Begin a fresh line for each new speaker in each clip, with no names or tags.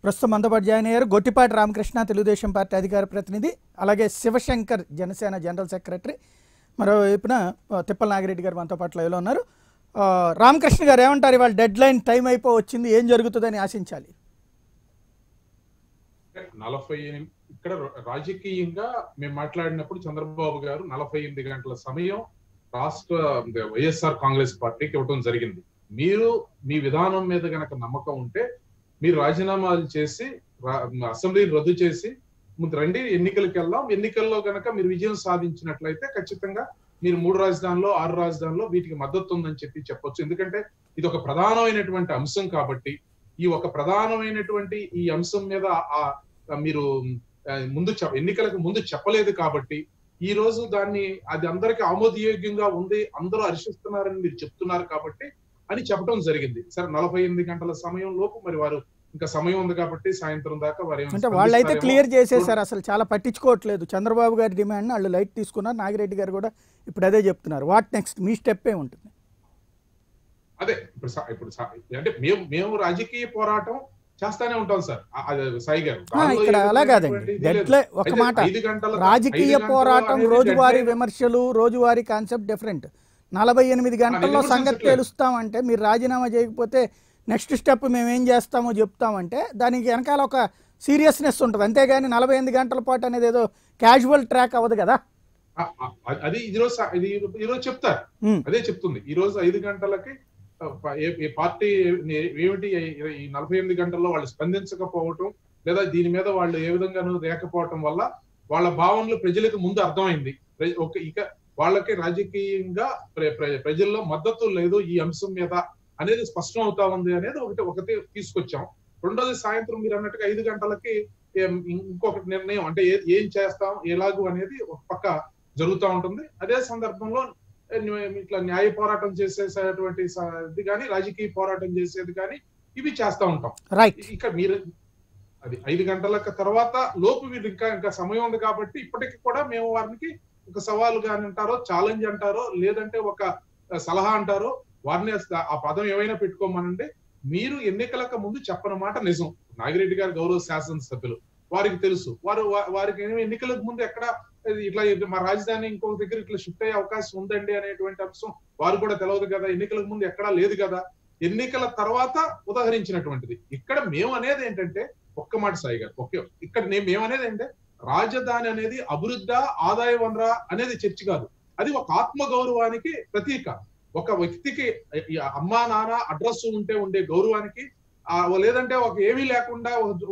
ప్రస్తుతం మనతో పాటు జాయిన్ అయ్యారు గొట్టిపాటి రామకృష్ణ తెలుగుదేశం పార్టీ అధికార ప్రతినిధి అలాగే శివశంకర్ జనసేన జనరల్ సెక్రటరీ మరోవైపున ఆ, తిప్పల నాగిరెడ్డి గారు మనతో పాటు లైవ్లో ఉన్నారు ఆ, రామకృష్ణ గారు ఏమంటారు ఇవాళ డెడ్ లైన్ టైం అయిపో వచ్చింది ఏం జరుగుతుందని ఆశించాలి
నలభై ఎనిమిది ఇక్కడ రాజకీయంగా మేము మాట్లాడినప్పుడు చంద్రబాబు గారు నలభై ఎనిమిది గంటల సమయం రాష్ట్ర వైఎస్ఆర్ కాంగ్రెస్ పార్టీకి ఇవ్వడం జరిగింది మీరు మీ విధానం మీద గనక నమ్మకం ఉంటే మీరు రాజీనామాలు చేసి రా- అసెంబ్లీని రద్దు చేసి ముందు రండి ఎన్నికలకు వెళ్దాం ఎన్నికల్లో గనక మీరు విజయం సాధించినట్లయితే ఖచ్చితంగా మీరు మూడు రాజధానుల్లో ఆరు రాజధానుల్లో వీటికి మద్దతు ఉందని చెప్పి చెప్పొచ్చు ఎందుకంటే ఇది ఒక ప్రధానమైనటువంటి అంశం కాబట్టి ఈ ఒక ప్రధానమైనటువంటి ఈ అంశం మీద ఆ ఆ మీరు ఆ, ముందు చెప్- ఎన్నికలకు ముందు చెప్పలేదు కాబట్టి ఈ రోజు దాన్ని అది అందరికి ఆమోదయోగ్యంగా ఉంది అందరూ హర్షిస్తున్నారని మీరు చెప్తున్నారు కాబట్టి అని చెప్పడం జరిగింది సరే నలభై ఎనిమిది గంటల సమయం లోపు మరి వారు ఇంకా సమయం ఉంది కాబట్టి సాయంత్రం దాకా వారు ఏమైనా
అంటే వాళ్ళైతే
స్పందిస్తారేమో.
క్లియర్ చేసేసారు అసలు చాలా పట్టించుకోవట్లేదు చంద్రబాబు గారి డిమాండ్ వాళ్ళు లైట్ తీసుకున్నారు నాగిరెడ్డి గారు కూడా ఇప్పుడు అదే చెప్తున్నారు వాట్ నెక్స్ట్ మీ స్టెప్ ఏ ఉంటుంది
అదే ఇప్పుడు సా- ఇప్పుడు సా- అంటే మేము మేము రాజకీయ పోరాటం చేస్తానే ఉంటాం సార్ ఆ- అదే సాయి గారు
ఆ,
దానిలో
ఇక్కడ
ఏ
అలా కాదండి
విధమైనటువంటి ఇది
డెడ్
లేదు.
లైన్ ఒక
అయితే
మాట
ఐదు గంటల
రాజకీయ
ఐదు గంటలు
పోరాటం
అనేది
రోజువారీ
deadline-
విమర్శలు రోజువారీ కాన్సెప్ట్ డిఫరెంట్ నలభై ఎనిమిది గంటల్లో
విమర్శించట్లేదు.
సంగతి తెలుస్తామంటే మీరు రాజీనామా చేయకపోతే నెక్స్ట్ స్టెప్ మేము ఏం చేస్తామో చెప్తామంటే దానికి వెనకాల ఒక సీరియస్నెస్ ఉంటుంది అంతేగాని నలభై ఎనిమిది గంటల పాటు అనేది ఏదో క్యాజువల్ ట్రాక్ అవ్వదు కదా
ఆ- ఆ- అది ఈ రోజు సా- ఇది ఈ రోజు చెప్తారు
ఉమ్,
అదే చెప్తుంది ఈ రోజు ఐదు గంటలకి ఆ, ప- ఏ- ఏ పార్టీ ఏ- ఏమిటి ఈ- ఈ నలభై ఎనిమిది గంటల్లో వాళ్ళు స్పందించకపోవటం లేదా దీని మీద వాళ్ళు ఏ విధంగానూ లేకపోవటం వల్ల వాళ్ళ భావనలు ప్రజలకు ముందు అర్థమైంది ప్ర- ఒక ఇక వాళ్ళకి రాజకీయంగా ప్ర- ప్ర- ప్రజల్లో మద్దతు లేదు ఈ అంశం మీద అనేది స్పష్టం అవుతా ఉంది అనేది ఒకటి ఒకటి తీసుకొచ్చాం రెండోది సాయంత్రం మీరు అన్నట్టుగా ఐదు గంటలకి ఏం- ఇంకొకటి నిర్ణయం అంటే ఏ- ఏం చేస్తాం ఎలాగు అనేది ఒక పక్క జరుగుతూ ఉంటుంది అదే సందర్భంలో ఏ, ఇట్లా న్యాయ పోరాటం చేసేసేటువంటి స- ఇది కానీ రాజకీయ పోరాటం చేసేది కానీ ఇవి చేస్తా ఉంటాం
రైట్
ఇక మీరు అది ఐదు గంటల తర్వాత లోపు వీళ్ళు ఇంకా ఇంకా సమయం ఉంది కాబట్టి ఇప్పటికి కూడా మేము వారికి ఒక సవాల్ గాని అంటారో ఛాలెంజ్ అంటారో లేదంటే ఒక సలహా అంటారో వారిని అస- ఆ పదం ఏమైనా పెట్టుకోమనండి మీరు ఎన్నికలకు ముందు చెప్పని మాట నిజం నాగిరెడ్డి గారు గౌరవ శాసనసభ్యులు వారికి తెలుసు వారు వా- వారికి ఏమి ఎన్నికలకు ముందు ఎక్కడ ఇది ఇట్లా ఇది మా రాజధాని ఇంకొక దగ్గర ఇట్లా షిఫ్ట్ అయ్యే అవకాశం ఉందండి అనేటువంటి అంశం వారు కూడా తెలియదు కదా ఎన్నికలకు ముందు ఎక్కడా లేదు కదా ఎన్నికల తర్వాత ఉదాహరించినటువంటిది ఇక్కడ మేము అనేది ఏంటంటే ఒక్క మాట సాయి గారు ఓకే ఇక్కడ నేను మేము అనేది ఏంటంటే రాజధాని అనేది అభివృద్ధి ఆదాయ వనరా అనేది చర్చ కాదు అది ఒక ఆత్మ గౌరవానికి ప్రతీక ఒక వ్యక్తికి ఈ అమ్మా నాన్న అడ్రస్ ఉంటే ఉండే గౌరవానికి ఆ లేదంటే ఒక ఏమీ లేకుండా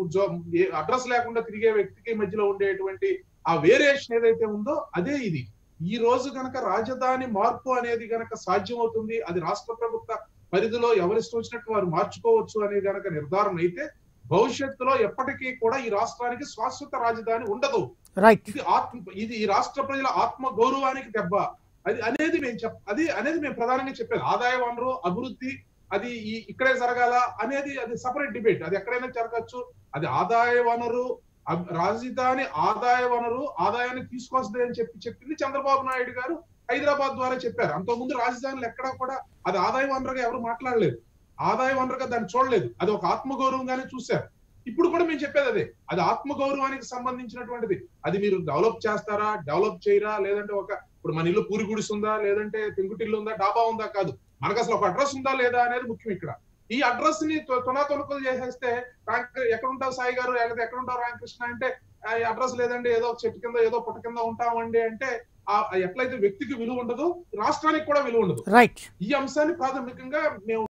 అడ్రస్ లేకుండా తిరిగే వ్యక్తికి మధ్యలో ఉండేటువంటి ఆ వేరియేషన్ ఏదైతే ఉందో అదే ఇది ఈ రోజు గనక రాజధాని మార్పు అనేది గనక సాధ్యం అవుతుంది అది రాష్ట్ర ప్రభుత్వ పరిధిలో ఎవరిష్టం వచ్చినట్టు వారు మార్చుకోవచ్చు అనే గనక నిర్ధారణ అయితే భవిష్యత్తులో ఎప్పటికీ కూడా ఈ రాష్ట్రానికి శాశ్వత రాజధాని ఉండదు
రైట్
ఇది ఆత్మ ఇది ఈ రాష్ట్ర ప్రజల ఆత్మ గౌరవానికి దెబ్బ అది అనేది మేము చెప్ అది అనేది మేము ప్రధానంగా చెప్పేది ఆదాయ వనరు అభివృద్ధి అది ఈ ఇక్కడే జరగాల అనేది అది సపరేట్ డిబేట్ అది ఎక్కడైనా జరగచ్చు అది ఆదాయ వనరు అబ్- రాజధాని ఆదాయ వనరు ఆదాయాన్ని తీసుకొస్తుంది అని చెప్పి చెప్పింది చంద్రబాబు నాయుడు గారు హైదరాబాద్ ద్వారా చెప్పారు అంతకుముందు రాజధానులు ఎక్కడా కూడా అది ఆదాయ వనరుగా ఎవరు మాట్లాడలేదు ఆదాయ వనరుగా దాన్ని చూడలేదు అది ఒక ఆత్మగౌరవంగానే చూశారు ఇప్పుడు కూడా మేము చెప్పేది అదే అది ఆత్మగౌరవానికి సంబంధించినటువంటిది అది మీరు డెవలప్ చేస్తారా డెవలప్ చేయరా లేదంటే ఒక ఇప్పుడు మన ఇల్లు పూరి గుడిసి ఉందా లేదంటే పెంకుటిల్లు ఉందా డాబా ఉందా కాదు మనకు అసలు ఒక అడ్రస్ ఉందా లేదా అనేది ముఖ్యం ఇక్కడ ఈ అడ్రస్ ని తునా తొలకలు చేసేస్తే రాంక ఎక్కడ ఉంటావు సాయి గారు లేకపోతే ఎక్కడ ఉంటావు రామకృష్ణ అంటే ఆ, ఈ అడ్రస్ లేదండి ఏదో ఒక చెట్టు కింద ఏదో పుట్ట కింద ఉంటామండి అంటే ఆ ఎట్లయితే వ్యక్తికి విలువ ఉండదు రాష్ట్రానికి కూడా విలువ ఉండదు
రైట్
ఈ అంశాన్ని ప్రాథమికంగా మేము